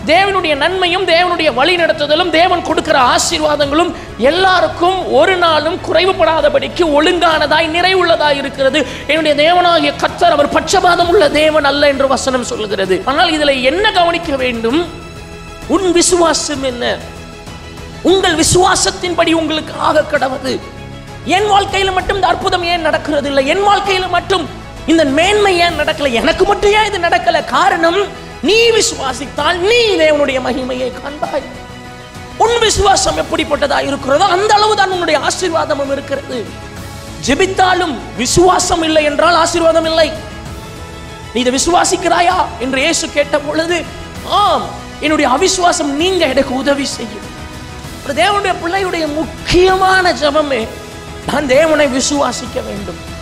தேவனுடைய நன்மையும் தேவனுடைய வழி நடத்துதலும் தேவன் கொடுக்கிற ஆசீர்வாதங்களும் எல்லாருக்கும் ஒரு நாளும் குறைவுபடாதபடிக்கு ஒழுங்கானதாய் நிறைவுள்ளதாய் இருக்கிறது என்னுடைய தேவனாகிய கர்த்தர் அவர் பட்சபாதம் உள்ள தேவன் அல்ல என்று வசனம் சொல்கிறது ஆனால் இதில் என்ன கவனிக்க வேண்டும் உன் விசுவாசம் என்ன உங்கள் விசுவாசத்தின்படி உங்களுக்கு ஆக கடவுது என் வாழ்க்கையில மட்டும் இந்த அற்புதம் ஏன் நடக்கிறது இல்லை என் வாழ்க்கையில மட்டும் இந்த மேன்மை ஏன் நடக்கல எனக்கு மட்டும் ஏன் இது நடக்கல காரணம் நீ விசுவாசித்தால் நீ தேவனுடைய மகிமையை காண்பாய் உன் விசுவாசம் எப்படிப்பட்டதா இருக்கிறதோ அந்த அளவுதான் உன்னுடைய ஆசீர்வாதமும் இருக்கிறது ஜெபித்தாலும் விசுவாசம் இல்லை என்றால் ஆசீர்வாதம் இல்லை நீ இதை விசுவாசிக்கிறாயா என்று இயேசு கேட்ட பொழுது ஆம் என்னுடைய அவிசுவாசம் நீங்க எனக்கு உதவி செய்யும் ஒரு தேவனுடைய பிள்ளையுடைய முக்கியமான ஜெபமே நான் தேவனை விசுவாசிக்க வேண்டும்